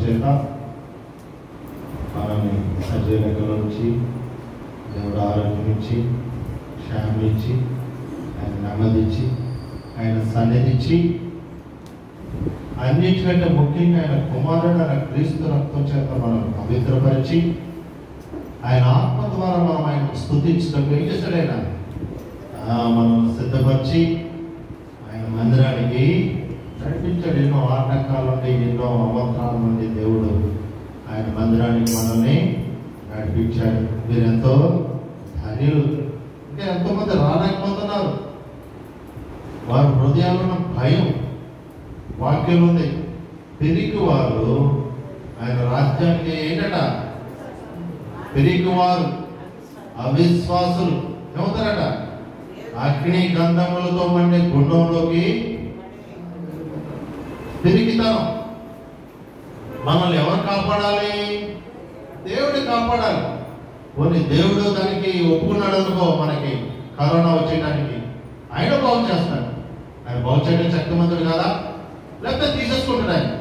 చేత మనల్ని సజీవ లెక్కలో ఉంచి దేవుడు ఆరోగ్యం ఇచ్చి క్షేమం ఇచ్చి ఆయన నెమ్మది ఇచ్చి ఆయన సన్నిధి ఇచ్చి అన్నిటికంటే ముఖ్యంగా ఆయన కుమారుడు ఆయన క్రీస్తు రక్తం చేత మనం పవిత్రపరిచి ఆయన ఆత్మ ద్వారా మనం ఆయన స్థుతించడం ఏం చేశాడు ఆయన ఆ, మనం సిద్ధపరిచి ఆయన మందిరానికి నడిపించాడు ఎన్నో ఆటంకాల నుండి ఎన్నో అవంతరాల నుండి దేవుడు ఆయన మందిరానికి మనల్ని నడిపించాడు మీరు ఎంతో ధన్యులు ఇంకా ఎంతోమంది రాలేకపోతున్నారు వారి హృదయాల్లో ఉన్న భయం వాక్యం ఉంది పెరిగి వారు ఆయన రాజ్యానికి ఏంటట పెరిగి వారు అవిశ్వాసులు ఏమవుతారట అగ్ని గంధములతో మండే గుండంలోకి పెరిగితనం మనల్ని ఎవరు కాపాడాలి దేవుడు కాపాడాలి కొన్ని దేవుడు దానికి ఒప్పుకున్నాడు అనుకో మనకి కరోనా వచ్చేయడానికి ఆయన బాగు చేస్తాడు ఆయన బాగు చేయడం శక్తిమంతుడు కదా లేకపోతే తీసేసుకుంటాడు ఆయన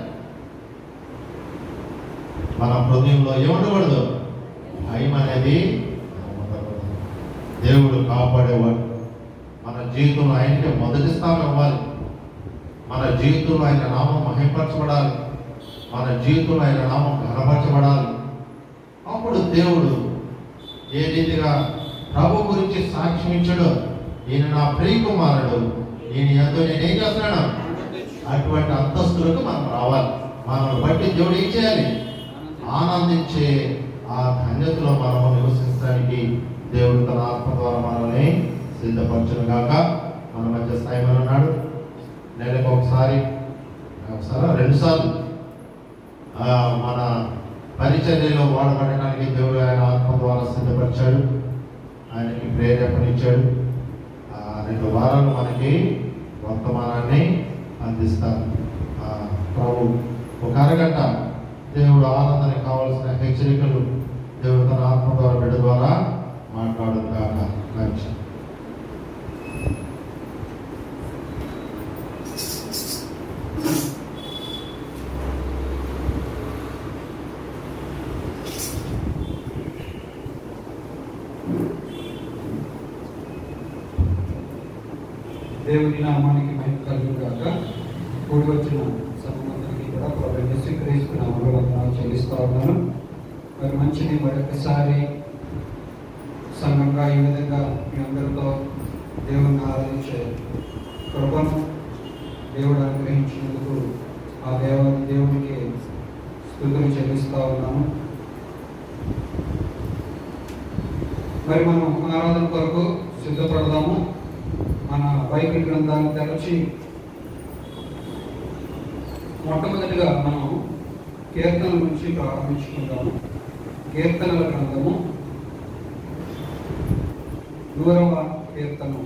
మన హృదయంలో ఏముండకూడదు భయం అనేది ఉండకూడదు. దేవుడు కాపాడేవాడు మన జీవితంలో ఆయనకి మొదటి స్థానం ఇవ్వాలి మన జీవితంలో ఆయన నామం మహింపరచబడాలి మన జీవితంలో ఆయన నామం ఘనపరచబడాలి అప్పుడు దేవుడు ఏ రీతిగా ప్రభు గురించి సాక్ష్యం ఇచ్చాడు ఈయన నా ప్రియ కుమారుడు నేను ఎంతో నేనేం చేస్తున్నాను అటువంటి అంతస్తులకు మనం రావాలి మనం బట్టి దేవుడు ఏం చేయాలి ఆనందించే ఆ ధన్యతలో మనము నివసించడానికి దేవుడు తన ఆత్మ ద్వారా మనల్ని సిద్ధపరచును గాక మన మధ్య స్థాయిలో ఉన్నాడు నెలకు ఒకసారి ఒకసారి రెండు సార్లు ఆ, మన పరిచర్యలో వాడబడడానికి దేవుడు ఆయన ఆత్మ ద్వారా సిద్ధపరిచాడు ఆయనకి ప్రేరేపణ ఇచ్చాడు ఆ, రెండు వారాలు మనకి వర్తమానాన్ని అందిస్తారు ఆ, ప్రభు ఒక అరగంట దేవుడు ఆనందానికి కావాల్సిన హెచ్చరికలు దేవుడు తన ఆత్మ ద్వారా బిడ్డ ద్వారా మాట్లాడు కాక మంచి దేవుని నామానికి మహిమ కలుగు గాక కూడి వచ్చిన సమూహానికి కూడా ప్రభు యేసుక్రీస్తు నామములో వందనాలు చెల్లిస్తా ఉన్నాను మరి మంచిది మరొకసారి సంఘంగా ఈ విధంగా మీ అందరితో దేవుని ఆరాధించే కృపను దేవుడు అనుగ్రహించినందుకు ఆ దేవ దేవునికి స్థుతులు చెల్లిస్తా ఉన్నాను మరి మనం ఆరాధన కొరకు సిద్ధపడదాము మన బైబిల్ గ్రంథాన్ని తెరచి మొట్టమొదటిగా మనం కీర్తనల నుంచి ప్రారంభించుకుందాము కీర్తనల గ్రంథము నూరవ కీర్తనం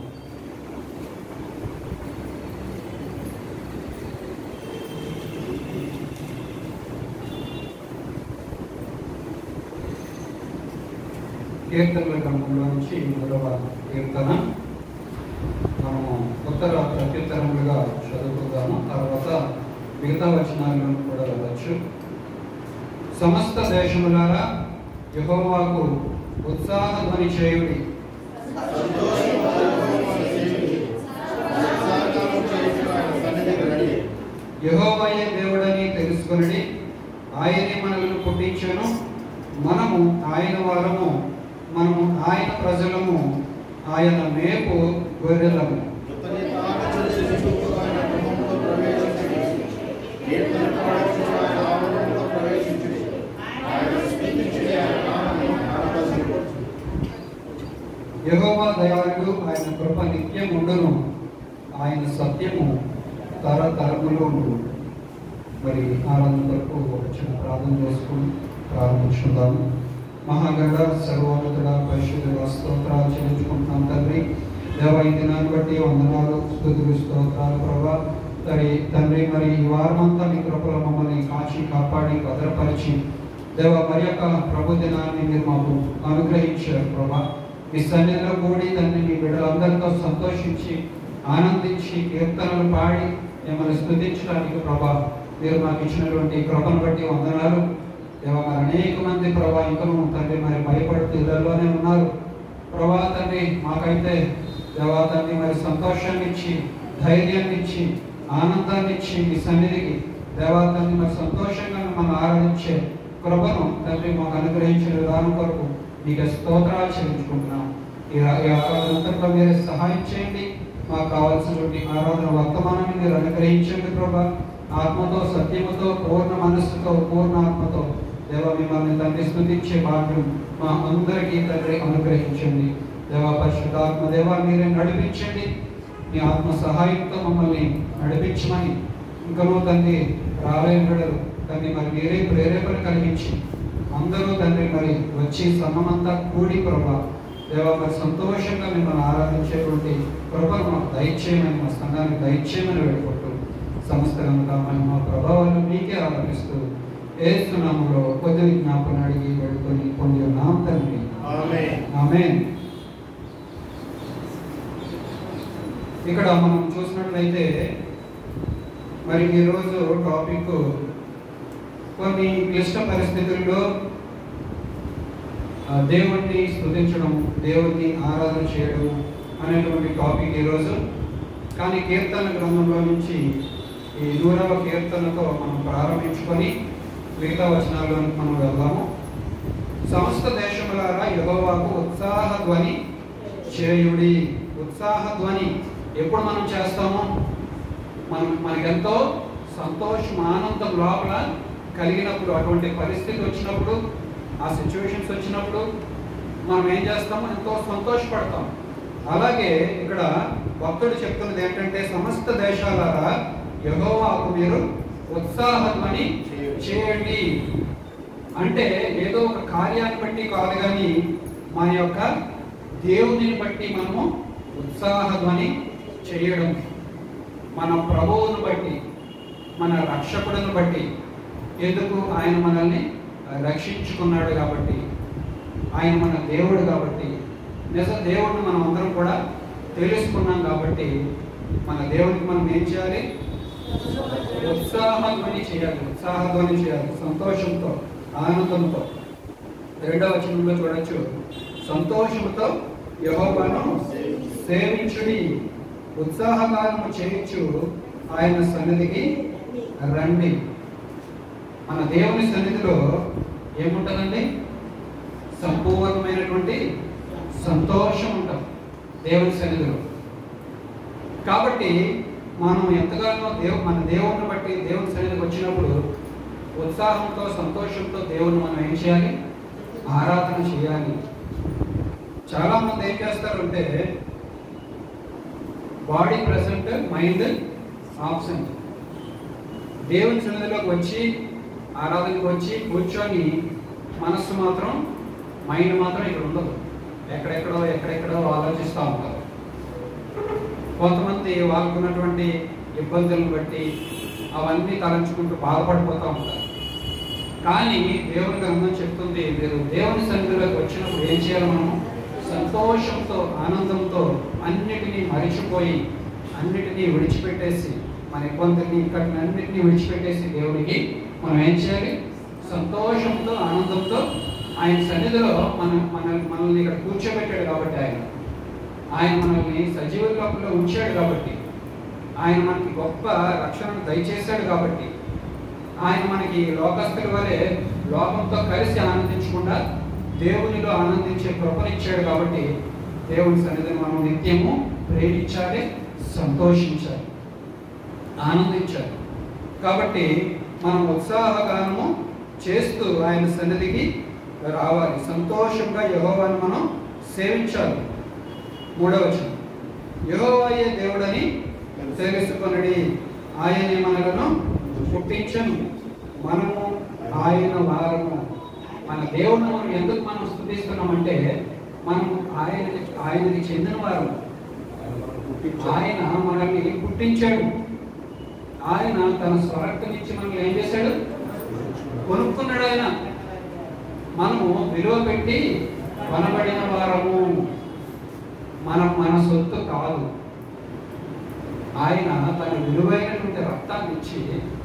కీర్తనల గ్రంథంలో నుంచి మూడవ కీర్తన మనము ఉత్తర ప్రత్యుత్తరములుగా చదువుకుందాము తర్వాత మిగతా వచనాలను కూడా వెళ్ళచ్చు సమస్త దేశములారా యెహోవాకు ఉత్సాహ ధ్వని చేయుడి యెహోవాయే దేవుడని తెలుసుకొనిడి ఆయనే మనల్ని పుట్టించెను మనము ఆయన వారము మనము ఆయన ప్రజలము ఆయన మేపు గొర్రెలము యెహోవా దయాళుడు ఆయన కృప నిత్యం ఉండును ఆయన సత్యము తరతరములు ఉండు మరి ఆనందం వరకు ఒక చిన్న ప్రార్థన చేసుకుని ప్రారంభించుకుందాము మహాగణ సర్వోన్నతుడ పరిశుద్ధుల స్తోత్రాలు చెల్లించుకుంటున్నాం తండ్రి దేవ ఈ దినాన్ని బట్టి వందనాలు స్థుతులు స్తోత్రాలు ప్రభా మరి తండ్రి మరి ఈ వారమంతా మీ కృపలో మమ్మల్ని కాచి కాపాడి భద్రపరిచి దేవ మరి యొక్క ప్రభు దినాన్ని మీరు మాకు అనుగ్రహించారు ప్రభా మీ సన్నిధిలో కూడి తండ్రి మీ బిడ్డలందరితో సంతోషించి ఆనందించి కీర్తనలు పాడి మిమ్మల్ని స్థుతించడానికి ప్రభా మీరు మాకు ఇచ్చినటువంటి కృపను బట్టి వందనాలు దేవా మరి అనేక మంది ప్రభా ఇంకను తండ్రి మరి భయపడుతూ ఇళ్లలోనే ఉన్నారు ప్రభా తండ్రి మాకైతే దేవా తండ్రి మరి సంతోషాన్ని ఇచ్చి ధైర్యాన్ని ఇచ్చి ఆనందాన్ని ఇచ్చి మీ సన్నిధికి దేవా తండ్రి మరి సంతోషంగా మనం ఆరాధించే కృపను తండ్రి మాకు అనుగ్రహించిన విధానం కొరకు మీకు స్తోత్రాలు చెల్లించుకుంటున్నాం ఈ ఆ- ఈ ఆరాధనంతట్లో మీరే సహాయం చేయండి మాకు కావాల్సినటువంటి ఆరాధన వర్తమానాన్ని మీరు అనుగ్రహించండి ప్రభా ఆత్మతో సత్యముతో పూర్ణ మనస్సుతో పూర్ణ ఆత్మతో దేవ మిమ్మల్ని తండ్రి స్థుతించే భాగ్యం మా అందరికీ తండ్రి అనుగ్రహించండి దేవ పరిశుద్ధాత్మ దేవ మీరే నడిపించండి మీ ఆత్మ సహాయంతో మమ్మల్ని నడిపించమని ఇంకనూ తండ్రి రాలేని బిడ్డలు తండ్రి మరి మీరే ప్రేరేపణ కలిగించి అందరూ తండ్రి మరి వచ్చి సమమంతా కూడి ప్రభా దేవ మరి సంతోషంగా మిమ్మల్ని ఆరాధించేటువంటి కృపను మాకు దయచేయమని మా సంఘానికి దయచేయమని వేడుకుంటూ సమస్త గంగా మహిమ ప్రభావాలు మీకే ఆరాధిస్తూ ఏసునామంలో కొద్ది జ్ఞాపన అడిగి వేడుకొని పొంది ఉన్నాం తండ్రి ఆమేన్. ఆమేన్ ఇక్కడ మనం చూసినట్లయితే మరి ఈరోజు టాపిక్ కొన్ని క్లిష్ట పరిస్థితుల్లో ఆ, దేవుణ్ణి స్తుతించడం దేవుణ్ణి ఆరాధన చేయడం అనేటువంటి టాపిక్ ఈరోజు కానీ కీర్తన గ్రంథంలో నుంచి ఈ నూరవ కీర్తనతో మనం ప్రారంభించుకొని మిగతా వచనాల్లోనికి మనం వెళ్దాము సమస్త దేశములారా యెహోవాకు ఉత్సాహ ధ్వని చేయుడి ఉత్సాహ ధ్వని ఎప్పుడు మనం చేస్తాము మనం మనకెంతో సంతోషం ఆనందం లోపల కలిగినప్పుడు అటువంటి పరిస్థితి వచ్చినప్పుడు ఆ సిచ్యువేషన్స్ వచ్చినప్పుడు మనం ఏం చేస్తాము ఎంతో సంతోషపడతాం అలాగే ఇక్కడ భక్తుడు చెప్తున్నది ఏంటంటే సమస్త దేశాలారా యెహోవాకు మీరు ఉత్సాహధ్వని చేయండి అంటే ఏదో ఒక కార్యాన్ని బట్టి కాదు కానీ మన యొక్క దేవునిని బట్టి మనము ఉత్సాహధ్వని చేయడం మన ప్రభువును బట్టి మన రక్షకుడును బట్టి ఎందుకు ఆయన మనల్ని రక్షించుకున్నాడు కాబట్టి ఆయన మన దేవుడు కాబట్టి నిజ దేవుడిని మనం అందరం కూడా తెలుసుకున్నాం కాబట్టి మన దేవుడికి మనం ఏం చేయాలి ఉత్సాహధ్వని చేయాలి ఉత్సాహధ్వని చేయాలి సంతోషంతో ఆనందంతో రెండవ వచనంలో చూడొచ్చు సంతోషంతో యెహోవాను సేవించుడి ఉత్సాహగానము చేయించు ఆయన సన్నిధికి రండి మన దేవుని సన్నిధిలో ఏముంటుందండి సంపూర్ణమైనటువంటి సంతోషం ఉంటుంది దేవుని సన్నిధిలో కాబట్టి మనం ఎంతగానో దేవు మన దేవుని బట్టి దేవుని సన్నిధికి వచ్చినప్పుడు ఉత్సాహంతో సంతోషంతో దేవుని మనం ఏం చేయాలి ఆరాధన చేయాలి చాలా మంది ఏం చేస్తారంటే బాడీ ప్రెసెంట్ మైండ్ ఆబ్సెంట్ దేవుని సన్నిధిలోకి వచ్చి ఆరాధనకు వచ్చి కూర్చొని మనస్సు మాత్రం మైండ్ మాత్రం ఇక్కడ ఉండదు ఎక్కడెక్కడో ఎక్కడెక్కడో ఆలోచిస్తూ ఉంటారు కొంతమంది వాళ్ళకు ఉన్నటువంటి ఇబ్బందులను బట్టి అవన్నీ తలంచుకుంటూ బాధపడిపోతూ ఉంటారు కానీ దేవుని గ్రంథం చెప్తుంది మీరు దేవుని సన్నిధిలోకి వచ్చినప్పుడు ఏం చేయాలి మనము సంతోషంతో ఆనందంతో అన్నిటినీ మరిచిపోయి అన్నిటినీ విడిచిపెట్టేసి మన ఇబ్బందుల్ని ఇక్కడిని అన్నిటినీ విడిచిపెట్టేసి దేవునికి మనం ఏం చేయాలి సంతోషంతో ఆనందంతో ఆయన సన్నిధిలో మన మన మనల్ని ఇక్కడ కూర్చోబెట్టాడు కాబట్టి ఆయన ఆయన మనల్ని సజీవ లోపల ఉంచాడు కాబట్టి ఆయన మనకి గొప్ప రక్షణను దయచేశాడు కాబట్టి ఆయన మనకి లోకస్తుల వలె లోకంతో కలిసి ఆనందించకుండా దేవునిలో ఆనందించే కృపనిచ్చాడు కాబట్టి దేవుని సన్నిధిని మనం నిత్యము ప్రేమించాలి సంతోషించాలి ఆనందించాలి కాబట్టి మనం ఉత్సాహగానము చేస్తూ ఆయన సన్నిధికి రావాలి సంతోషంగా యహోవాను మనం సేవించాలి మూడవ వచనం యెహోవాయే దేవుడని తెలుసుకొనడి ఆయనే మనలను పుట్టించను మనము ఆయన వారము మన దేవుని మనం ఎందుకు మనం స్థుతిస్తున్నామంటే మనం ఆయన ఆయనకి చెందిన వారు ఆయన మనల్ని పుట్టించాడు ఆయన తన స్వరక్తనిచ్చి మనల్ని ఏం చేశాడు కొనుక్కున్నాడు ఆయన మనము విలువ పెట్టి కొనబడిన వారము మనం మన సొత్తు కాదు ఆయన తన విలువైనటువంటి రక్తాన్ని ఇచ్చి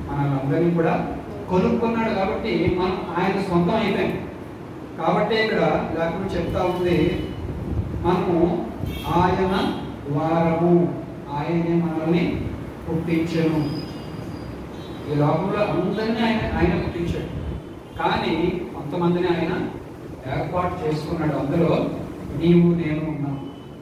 మనల్ని కూడా కొనుక్కున్నాడు కాబట్టి మనం ఆయన సొంతం అయిపోయాం కాబట్టి ఇక్కడ లేకుండా చెప్తా ఉంది మనము ఆయన వారము ఆయనే మనల్ని పుట్టించను ఈ లోకంలో అందరినీ ఆయన ఆయన పుట్టించాడు కానీ కొంతమందిని ఆయన ఏర్పాటు చేసుకున్నాడు అందులో నీవు నేను ఉన్నాం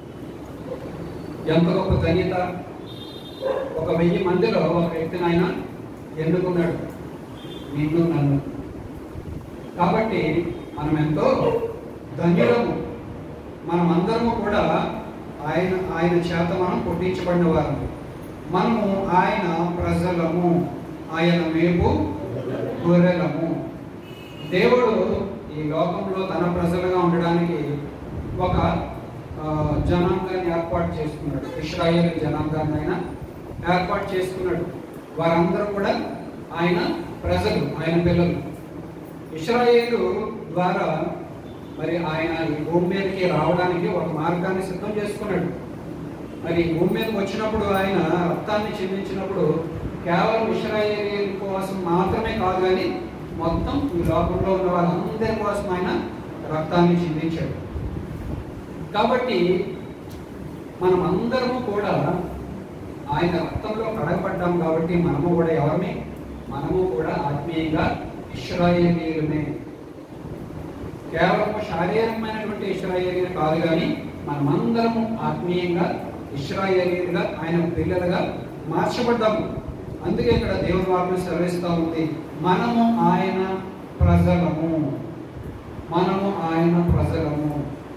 ఎంత గొప్ప ధన్యత ఒక వెయ్యి మందిలో ఒక వ్యక్తిని ఆయన ఎన్నుకున్నాడు నిన్ను నన్ను కాబట్టి మనం ఎంతో ధన్యులము మనం అందరము కూడా ఆయన ఆయన చేత మనం పుట్టించబడిన వారము మనము ఆయన ప్రజలము ఆయన మేము గొర్రెలము దేవుడు ఈ లోకంలో తన ప్రజలుగా ఉండడానికి ఒక ఆ, జనాంగాన్ని ఏర్పాటు చేసుకున్నాడు ఇస్రాయేల్ జనాంగాన్ని ఆయన ఏర్పాటు చేసుకున్నాడు వారందరూ కూడా ఆయన ప్రజలు ఆయన పిల్లలు ఇస్రాయేలు ద్వారా మరి ఆయన ఈ భూమి మీదకి రావడానికి ఒక మార్గాన్ని సిద్ధం చేసుకున్నాడు మరి ఈ భూమి మీదకి వచ్చినప్పుడు ఆయన రక్తాన్ని చెందించినప్పుడు కేవలం ఇస్రాయేలీల కోసం మాత్రమే కాదు కానీ మొత్తం ఈ లోకంలో ఉన్న వాళ్ళందరి కోసం ఆయన రక్తాన్ని చిందించాడు కాబట్టి మనం అందరము కూడా ఆయన రక్తంలో కడగబడ్డాం కాబట్టి మనము కూడా ఎవరమే మనము కూడా ఆత్మీయంగా ఇస్రాయేలీలమే కేవలం శారీరకమైనటువంటి ఇస్రాయేలీలు కాదు కానీ మనమందరము ఆత్మీయంగా ఇస్రాయేలీలుగా ఆయన పిల్లలుగా మార్చబడ్డాము అందుకే ఇక్కడ దేవుని వారిని సెలవిస్తూ ఉంది మనము ఆయన ప్రజలము మనము ఆయన ప్రజలము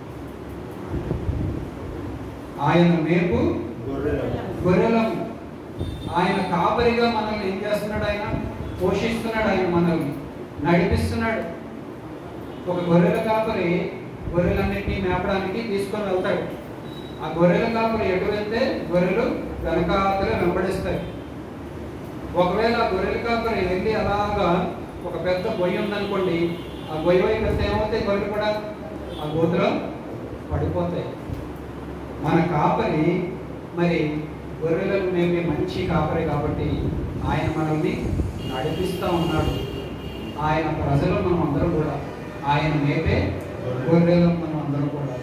ఆయన మేపు గొర్రెలము ఆయన కాపరిగా మనల్ని ఏం చేస్తున్నాడు ఆయన పోషిస్తున్నాడు ఆయన మనల్ని నడిపిస్తున్నాడు ఒక గొర్రెల కాపరి గొర్రెలన్నింటినీ మేపడానికి తీసుకొని వెళ్తాడు ఆ గొర్రెల కాపరి ఎటు వెళ్తే గొర్రెలు వెనకాతలు వెంబడిస్తాయి ఒకవేళ ఆ గొర్రెల కాపరి వెళ్ళి అలాగా ఒక పెద్ద గొయ్యి ఉందనుకోండి ఆ గొయ్యి వైపు వెళ్తే ఏమవుతాయి గొర్రెలు కూడా ఆ గోతులో పడిపోతాయి మన కాపరి మరి గొర్రెలకు మేమే మంచి కాపరి కాబట్టి ఆయన మనల్ని నడిపిస్తూ ఉన్నాడు ఆయన ప్రజలు మనం అందరం కూడా ఆయన మేపే గొర్రెలం మనం అందరం కూడా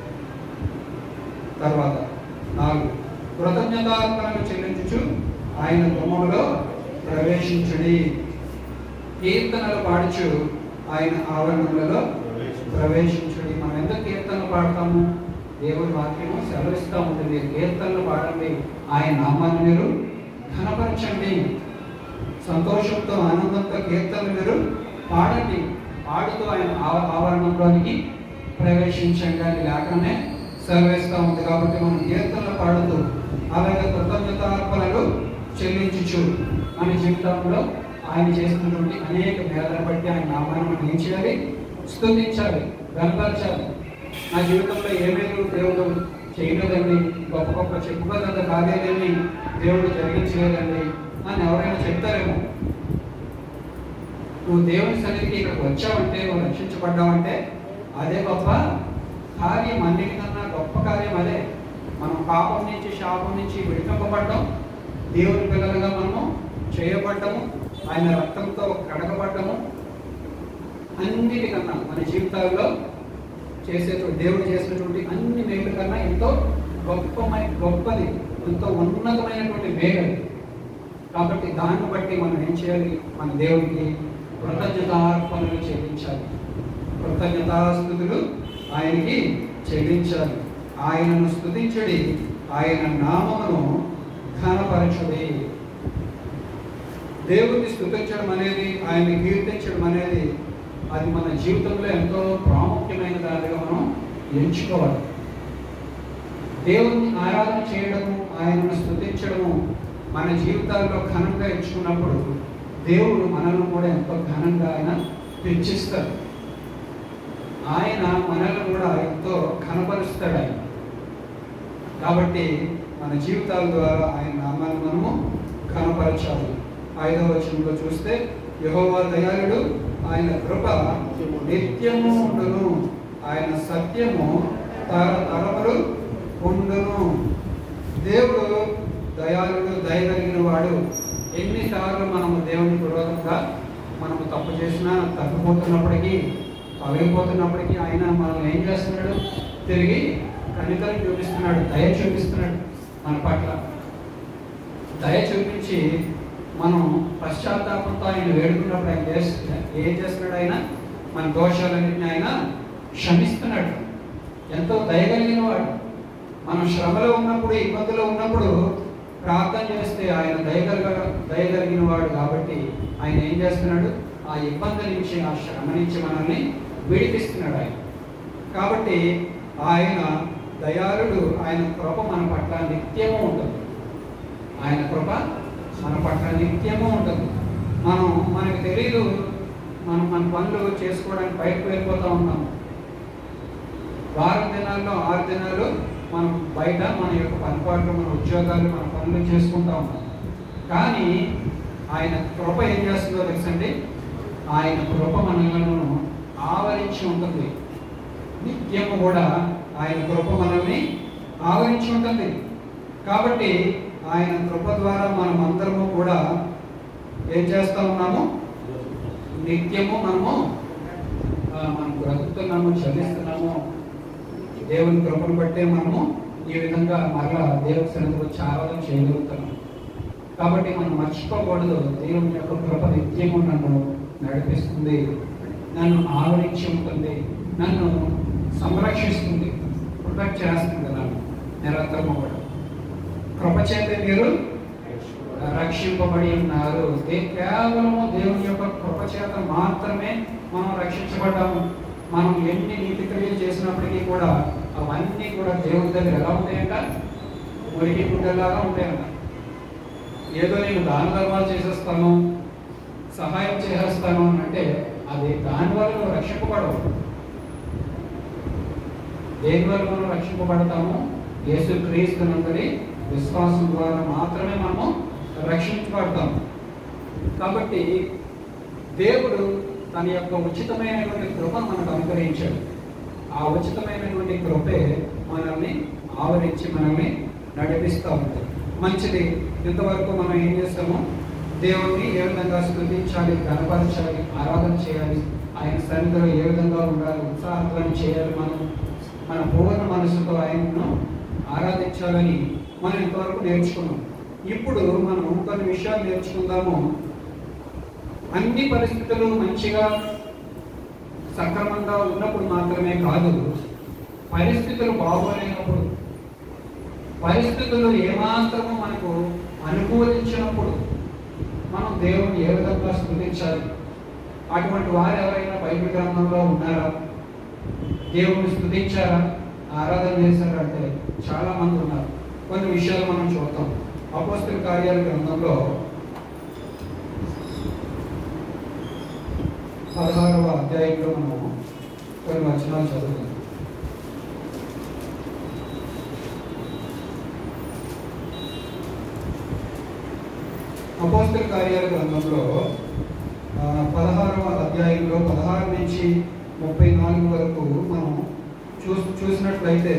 తర్వాత నాలుగు కృతజ్ఞతార్పణలు చెల్లించుచు ఆయన గుమ్మములో ప్రవేశించుడి కీర్తనలు పాడుచు ఆయన ఆవరణములలో ప్రవేశించుడి మనం ఎంత కీర్తనలు పాడతాము దేవుని వాక్యము సెలవిస్తూ ఉంటుంది మీరు కీర్తనలు పాడండి ఆయన నామాన్ని మీరు ఘనపరచండి సంతోషంతో ఆనందంతో కీర్తనలు మీరు పాడండి పాడుతూ ఆయన ఆవ- ఆవరణంలోనికి ప్రవేశించండి అని లేఖనమే సెలవిస్తూ ఉంది కాబట్టి మనం కీర్తనలు పాడుతూ అలాగే కృతజ్ఞతార్పణలు చెల్లించుచు మన జీవితంలో ఆయన చేసినటువంటి అనేక మేళను బట్టి ఆయన నామాన్ని మనం ఏం చేయాలి స్తుతించాలి కనపరచాలి నా జీవితంలో ఏమేమి దేవుడు చేయలేదండి గొప్ప గొప్ప చెప్పుకోదంత కార్యాలేమి దేవుడు జరిగించలేదండి అని ఎవరైనా చెప్తారేమో నువ్వు దేవుని సన్నిధికి ఇక్కడికి వచ్చావంటే నువ్వు రక్షించబడ్డావంటే అదే గొప్ప కార్యం అన్నిటికన్నా గొప్ప కార్యం అదే మనం పాపం నుంచి శాపం నుంచి విడిపింపబడ్డం దేవుని పిల్లలుగా మనము చేయబడ్డము ఆయన రక్తంతో కడగబడ్డము అన్నిటికన్నా మన జీవితాల్లో చేసేటువంటి దేవుడు చేసినటువంటి అన్ని మేలు కన్నా ఎంతో గొప్పమైన గొప్పది ఎంతో ఉన్నతమైనటువంటి మేలు అది. కాబట్టి దాన్ని బట్టి మనం ఏం చేయాలి మన దేవుడికి కృతజ్ఞతార్పణలు చెల్లించాలి కృతజ్ఞతాస్థుతులు ఆయనకి చెల్లించాలి ఆయనను స్తుతించడి ఆయన నామమును ఘనపరచుడి దేవుడిని స్తుతించడం అనేది ఆయన్ని కీర్తించడం అనేది అది మన జీవితంలో ఎంతో ప్రాముఖ్యమైన దానిగా మనం ఎంచుకోవాలి దేవుని ఆరాధన చేయడము ఆయనను స్తుతించడము మన జీవితాల్లో ఘనంగా ఎంచుకున్నప్పుడు దేవుడు మనల్ని కూడా ఎంతో ఘనంగా ఆయన హెచ్చిస్తాడు ఆయన మనల్ని కూడా ఎంతో ఘనపరుస్తాడు ఆయన కాబట్టి మన జీవితాల ద్వారా ఆయన నామాన్ని మనము ఘనపరచాలి ఐదవ వచనంలో చూస్తే యెహోవా దయాళుడు ఆయన కృప నిత్యము ఉండును ఆయన సత్యము తరతరములు ఉండును దేవుడు దయాళుడు దయ కలిగిన వాడు ఎన్నిసార్లు మనము దేవునికి విరోధంగా మనము తప్పు చేసినా తప్పిపోతున్నప్పటికీ తొలగిపోతున్నప్పటికీ ఆయన మనం ఏం చేస్తున్నాడు తిరిగి కనికరం చూపిస్తున్నాడు దయ చూపిస్తున్నాడు మన పట్ల దయ చూపించి మనం పశ్చాత్తాపంతో ఆయన వేడుకున్నప్పుడు ఆయన చేస్తున్నా ఏం చేస్తున్నాడు ఆయన మన దోషాలన్నింటినీ ఆయన క్షమిస్తున్నాడు ఎంతో దయగలిగిన వాడు మనం శ్రమలో ఉన్నప్పుడు ఇబ్బందులో ఉన్నప్పుడు ప్రార్థన చేస్తే ఆయన దయగలిగ దయగలిగిన వాడు కాబట్టి ఆయన ఏం చేస్తున్నాడు ఆ ఇబ్బంది నుంచి ఆ శ్రమ నుంచి మనల్ని విడిపిస్తున్నాడు ఆయన కాబట్టి ఆయన దయాళుడు ఆయన కృప మన పట్ల నిత్యము ఉంటుంది ఆయన కృప మన పట్ల నిత్యము ఉంటుంది మనం మనకు తెలియదు మనం మన పనులు చేసుకోవడానికి బయటకు వెళ్ళిపోతూ ఉన్నాం వారం దినాల్లో ఆరు దినాలు మనం బయట మన యొక్క పనిపాట్లు మన ఉద్యోగాలు మన పనులు చేసుకుంటా ఉన్నాం కానీ ఆయన కృప ఏం చేస్తుందో తెలుసండి ఆయన కృప మనలను ఆవరించి ఉంటుంది నిత్యము కూడా ఆయన కృప మనల్ని ఆవరించి ఉంటుంది కాబట్టి ఆయన కృప ద్వారా మనం అందరము కూడా ఏం చేస్తా ఉన్నాము నిత్యము మనము ఆ, మనం బ్రతుకుతున్నాము చదివిస్తున్నాము దేవుని కృపను బట్టే మనము ఈ విధంగా మరలా దేవుని సన్నిధికి వచ్చి ఆరాధన చేయగలుగుతున్నాం కాబట్టి మనం మర్చిపోకూడదు దేవుని యొక్క కృప నిత్యము నన్ను నడిపిస్తుంది నన్ను ఆవరించి ఉంటుంది నన్ను సంరక్షిస్తుంది ప్రొటెక్ట్ చేస్తుంది నన్ను నిరంతరము కూడా కృప చేత మీరు రక్షింపబడి ఉన్నారు దే- కేవలము దేవుని యొక్క కృప చేత మాత్రమే మనం రక్షించబడ్డాము మనం ఎన్ని నీతి క్రియలు చేసినప్పటికీ కూడా అవన్నీ కూడా దేవుని దగ్గర ఎలా ఉంటాయంట మురికి గుడ్డలాగా ఉంటాయంట ఏదో నేను దాన ధర్మాలు చేసేస్తాను సహాయం చేసేస్తాను అని అంటే అది దాని వల్ల నువ్వు రక్షింపబడవు దేని వల్ల మనం రక్షింపబడతాము యేసు క్రీస్తునందరి విశ్వాసం ద్వారా మాత్రమే మనము రక్షించబడతాం కాబట్టి దేవుడు తన యొక్క ఉచితమైనటువంటి కృప మనకు అనుగ్రహించాడు ఆ ఉచితమైనటువంటి కృపే మనల్ని ఆవరించి మనల్ని నడిపిస్తూ ఉంటుంది మంచిది ఇంతవరకు మనం ఏం చేస్తాము దేవుణ్ణి ఏ విధంగా స్థుతించాలి కనపరచాలి ఆరాధన చేయాలి ఆయన సన్నిధిలో ఏ విధంగా ఉండాలి ఉత్సాహం చేయాలి మనం మన పూర్ణ మనసుతో ఆయనను ఆరాధించాలని మనం ఇంతవరకు నేర్చుకున్నాం ఇప్పుడు మనం కొన్ని విషయాలు నేర్చుకుందాము అన్ని పరిస్థితులు మంచిగా సక్రమంగా ఉన్నప్పుడు మాత్రమే కాదు పరిస్థితులు బాగోలేనప్పుడు పరిస్థితులు ఏమాత్రము మనకు అనుకూలించినప్పుడు మనం దేవుని ఏ విధంగా స్థుతించాలి అటువంటి వారు ఎవరైనా బైబిల్ గ్రంథంలో ఉన్నారా దేవుని స్థుతించారా ఆరాధన చేశారా అంటే చాలా మంది ఉన్నారు కొన్ని విషయాలు మనం చూద్దాం అపోస్తుల కార్యాల గ్రంథంలో పదహారవ అధ్యాయంలో మనము కొన్ని వచనాలు చదువుతాం అపోస్తుల కార్యాల గ్రంథంలో ఆ, పదహారవ అధ్యాయంలో పదహారు నుంచి ముప్పై నాలుగు వరకు మనం చూ చూసినట్లయితే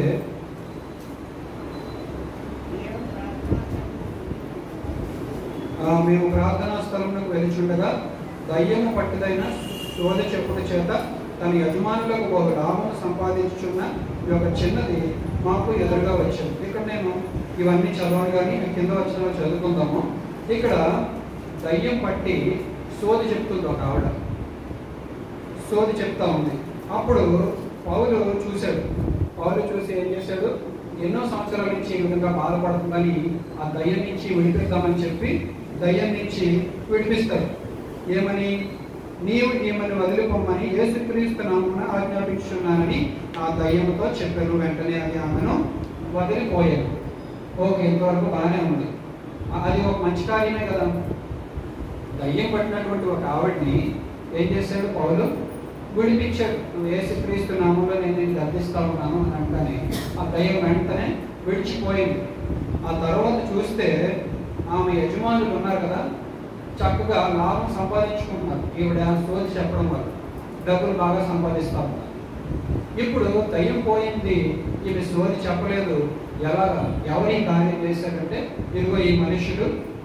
ఆ, మేము ప్రార్థనా స్థలంలోకి వెలుచుండగా దయ్యము పట్టిదైన శోధ చెప్పుట చేత తన యజమానులకు ఒక లాభం సంపాదించుచున్న ఈ యొక్క చిన్నది మాకు ఎదురుగా వచ్చింది ఇక్కడ నేను ఇవన్నీ చదవాలి కానీ ఇక కింద వచ్చిన చదువుకుందాము ఇక్కడ దయ్యం పట్టి సోది చెప్తుంది ఒక ఆవిడ సోది చెప్తా ఉంది అప్పుడు పౌలు చూశాడు పౌలు చూసి ఏం చేశాడు ఎన్నో సంవత్సరాల నుంచి ఈ విధంగా బాధపడుతుందని ఆ దయ్యం నుంచి విడిపిద్దామని చెప్పి దయ్యం నుంచి విడిపిస్తాడు ఏమని నీవు ఈమెను వదిలిపోమ్మని యేసుక్రీస్తు నామమున ఆజ్ఞాపించున్నానని ఆ దయ్యంతో చెప్పాను వెంటనే అది ఆమెను వదిలిపోయాను ఓకే ఇంతవరకు బాగానే ఉంది ఆ- అది ఒక మంచి కార్యమే కదా దయ్యం పట్టినటువంటి ఒక ఆవిడ్ని ఏం చేశాడు పౌలు విడిపించాడు నువ్వు యేసుక్రీస్తు నామంలో నేను నేను గర్దిస్తా ఉన్నాను అని అంటనే ఆ దయ్యం వెంటనే విడిచిపోయింది ఆ తర్వాత చూస్తే ఆమె యజమానులు ఉన్నారు కదా చక్కగా లాభం సంపాదించుకుంటున్నారు ఈవిడ సోది చెప్పడం వల్ల డబ్బులు బాగా సంపాదిస్తా ఉన్నారు ఇప్పుడు దయ్యం పోయింది ఈమె సోది చెప్పలేదు ఎలాగా ఎవరి కార్యం చేశారంటే ఇదిగో ఈ మనుషుడు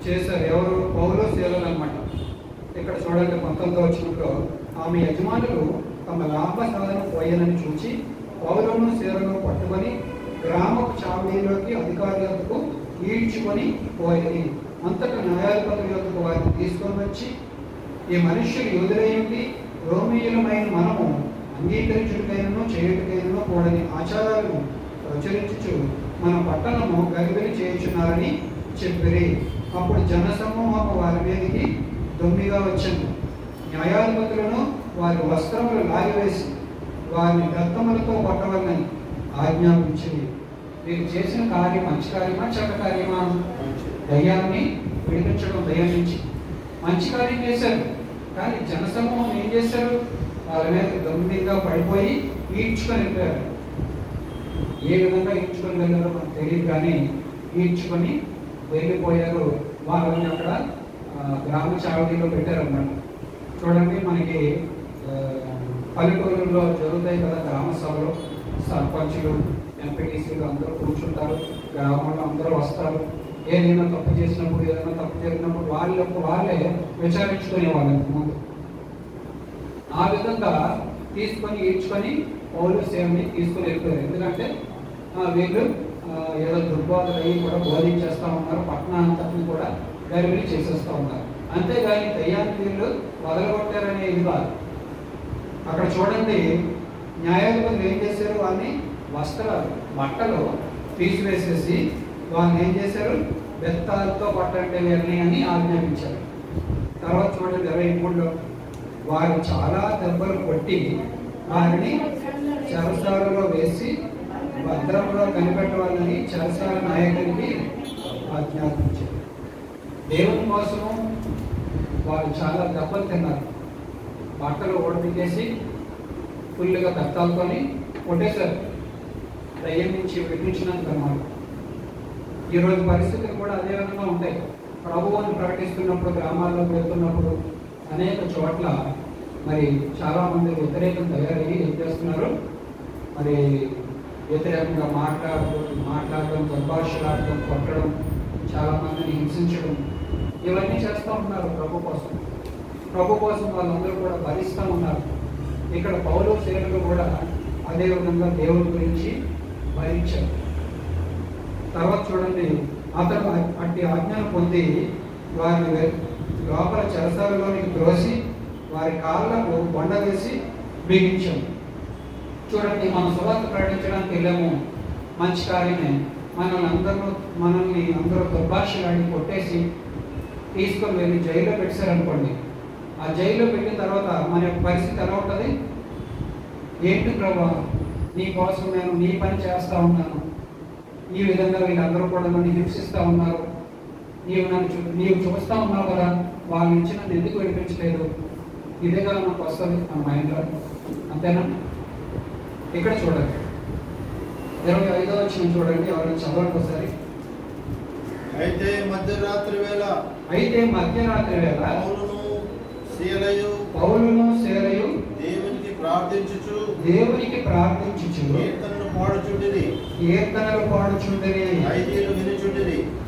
చేశారు ఎవరు పౌలు సేవలు అనమాట ఇక్కడ చూడండి పంతొమ్మిదో వచ్చినప్పుడు ఆమె యజమానులు తమ లాభ సాధన పోయనని చూచి పౌలను సేవలను పట్టుకొని గ్రామపు చావడీలోకి అధికారులకు ఈడ్చుకొని పోయి అంతటా న్యాయాధిపతుల యొక్క వారిని తీసుకొని వచ్చి ఈ మనుష్యులు యోధులైంది రోమియులమైన మనము అంగీకరించుటకైనను చేయుటకైనను కూడని ఆచారాలను ప్రచురించుచు మన పట్టణము గలిబిలి చేయుచున్నారని చెప్పిరి అప్పుడు జనసమూహము వారి మీదకి దొమ్మిగా వచ్చింది న్యాయాధిపతులను వారి వస్త్రములు లాగివేసి వారిని దత్తములతో కొట్టవాలని ఆజ్ఞాపించింది వీరు చేసిన కార్యం మంచి కార్యమా చెడ్డ కార్యమా దయ్యాన్ని విడిపించడం దయ్యం నుంచి మంచి కార్యం చేశారు కానీ జనసమూహం ఏం చేశారు వాళ్ళ మీద గంభీరంగా పడిపోయి ఈడ్చుకొని వెళ్ళిపోయారు ఏ విధంగా ఈడ్చుకొని వెళ్ళారో మనకు తెలియదు కానీ ఈడ్చుకొని వెళ్ళిపోయారు వాళ్ళని అక్కడ ఆ, గ్రామ చావడిలో పెట్టారన్నమాట చూడండి మనకి ఆ, పల్లెటూరులో జరుగుతాయి కదా గ్రామ సభలు సర్పంచులు ఎంపీటీసీలు అందరూ కూర్చుంటారు గ్రామంలో అందరూ వస్తారు ఏదైనా తప్పు చేసినప్పుడు ఏదైనా తప్పు జరిగినప్పుడు వాళ్ళకు వాళ్ళే విచారించుకునే వాళ్ళకి ముందు ఆ విధంగా తీసుకొని ఈడ్చుకొని పౌలు సేవని తీసుకొని వెళ్ళిపోయారు ఎందుకంటే ఆ, వీళ్ళు ఆ, ఏదో దుర్బోధలు అయ్యి కూడా బోధించేస్తా ఉన్నారు పట్టణాంతటిని కూడా గరిబిలి చేసేస్తా ఉన్నారు అంతేగాని దయ్యాన్ని వీళ్ళు వదలగొట్టారనే ఇది కాదు అక్కడ చూడండి న్యాయాధిపతులు ఏం చేశారు వాళ్ళని వస్త్రాలు బట్టలు తీసివేసేసి వాళ్ళని ఏం చేశారు బెత్తాలతో పట్టండి వీరిని అని ఆజ్ఞాపించారు తర్వాత చూడండి ఇరవై మూడులో వారు చాలా దెబ్బలు కొట్టి వారిని చెరసాలలో వేసి భద్రంలో కనిపెట్టవాలని చెరసాల నాయకునికి ఆజ్ఞాపించారు దేవుని కోసము వారు చాలా దెబ్బలు తిన్నారు బట్టలు ఓడిపించేసి ఫుల్గా బెత్తాలతోని కొట్టేశారు దయ్యం నుంచి విడిపించినందుకు అన్నమాట ఈరోజు పరిస్థితులు కూడా అదే విధంగా ఉంటాయి ప్రభువుని ప్రకటిస్తున్నప్పుడు గ్రామాల్లోకి వెళ్తున్నప్పుడు అనేక చోట్ల మరి చాలా మంది వ్యతిరేకం తయారయ్యి ఏం చేస్తున్నారు మరి వ్యతిరేకంగా మాట్లాడడం మాట్లాడడం దుర్భాషలాడడం కొట్టడం చాలా మందిని హింసించడం ఇవన్నీ చేస్తూ ఉన్నారు ప్రభు కోసం ప్రభు కోసం వాళ్ళందరూ కూడా భరిస్తూ ఉన్నారు ఇక్కడ పౌలు సేవలు కూడా అదే విధంగా దేవుని గురించి భరించారు తర్వాత చూడండి అతను అ- అట్టి ఆజ్ఞను పొంది వారిని వె- లోపల చెరసాలలోనికి త్రోసి వారి కాళ్ళకు బండ వేసి బిగించాం చూడండి మనం సువార్త ప్రకటించడానికి వెళ్ళాము మంచి కార్యమే మనల్ని అందరూ మనల్ని అందరూ దుర్భాషలాడి కొట్టేసి తీసుకొని వెళ్ళి జైల్లో పెట్టారనుకోండి ఆ జైల్లో పెట్టిన తర్వాత మన యొక్క పరిస్థితి ఎలా ఉంటుంది ఏంటి ప్రభా నీ కోసం నేను నీ పని చేస్తా ఉన్నాను ఈ విధంగా వీళ్ళందరూ కూడా నన్ను హింసిస్తూ ఉన్నారు నీవు నన్ను చూ నీవు చూస్తా ఉన్నావు కదా వాళ్ళ నుంచి నన్ను ఎందుకు విడిపించలేదు ఇదే కదా నాకు వస్తుంది మన మైండ్లో అంతేనా ఇక్కడ చూడండి ఇరవై ఐదో వచ్చిన చూడండి ఎవరైనా చదవండి ఒకసారి అయితే మధ్యరాత్రి వేళ అయితే మధ్యరాత్రి వేళ పౌలును శీలయు పౌలును సేలయు దేవునికి ప్రార్థించుచు దేవునికి ప్రార్థించుచు కీర్తనను పాడుచుండిరి కీర్తనలు పాడుచుండని ఐదీలు వినుచుండిరి